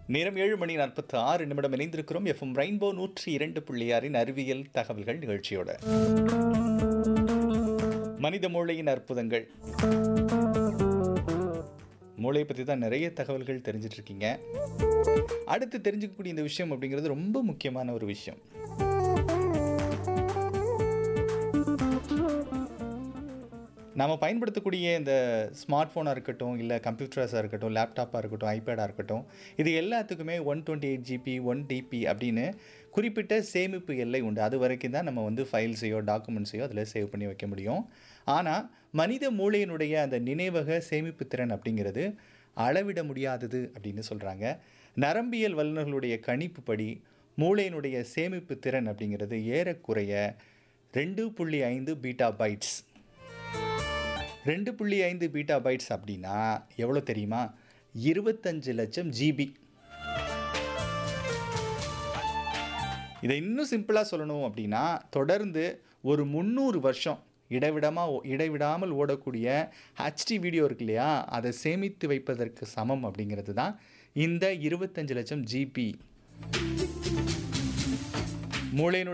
நேரம் ஏழு மணி நாற்பத்தி ஆறு நிமிடம் இணைந்திருக்கிறோம் எஃப்எம் ரெயின்போ நூற்றி இரண்டு புள்ளியாரின் அறிவியல் தகவல்கள் நிகழ்ச்சியோட மனித மூளையின் அற்புதங்கள் மூளையை பற்றி தான் நிறைய தகவல்கள் தெரிஞ்சிட்டு இருக்கீங்க அடுத்து தெரிஞ்சுக்கக்கூடிய இந்த விஷயம் அப்படிங்கிறது ரொம்ப முக்கியமான ஒரு விஷயம் நாம் பயன்படுத்தக்கூடிய இந்த ஸ்மார்ட் ஃபோனாக இருக்கட்டும் இல்லை கம்ப்யூட்டர்ஸாக இருக்கட்டும் லேப்டாப்பாக இருக்கட்டும் ஐபேடாக இருக்கட்டும் இது எல்லாத்துக்குமே one twenty eight GB one TB அப்படின்னு குறிப்பிட்ட சேமிப்பு எல்லை உண்டு அது வரைக்கும் தான் நம்ம வந்து ஃபைல்ஸையோ டாக்குமெண்ட்ஸையோ அதில் சேவ் பண்ணி வைக்க முடியும் ஆனால் மனித மூளையினுடைய அந்த நினைவக சேமிப்பு திறன் அப்படிங்கிறது அளவிட முடியாதது அப்படின்னு சொல்கிறாங்க நரம்பியல் வல்லுநர்களுடைய கணிப்புப்படி மூளையினுடைய சேமிப்பு திறன் அப்படிங்கிறது ஏறக்குறைய ரெண்டு புள்ளி ஐந்து பீட்டா பைட்ஸ் ரெண்டு புள்ளி ஐந்து பீட்டா பைட்ஸ் அப்படின்னா எவ்வளோ தெரியுமா இருபத்தஞ்சு லட்சம் ஜிபி இதை இன்னும் சிம்பிளாக சொல்லணும் அப்படின்னா தொடர்ந்து ஒரு முந்நூறு வருஷம் இடைவிடாமல் இடைவிடாமல் ஓடக்கூடிய ஹச்டி வீடியோ இருக்கு இல்லையா அதை சேமித்து வைப்பதற்கு சமம் அப்படிங்கிறது தான் இந்த இருபத்தஞ்சு லட்சம் ஜிபி மூளையினுடைய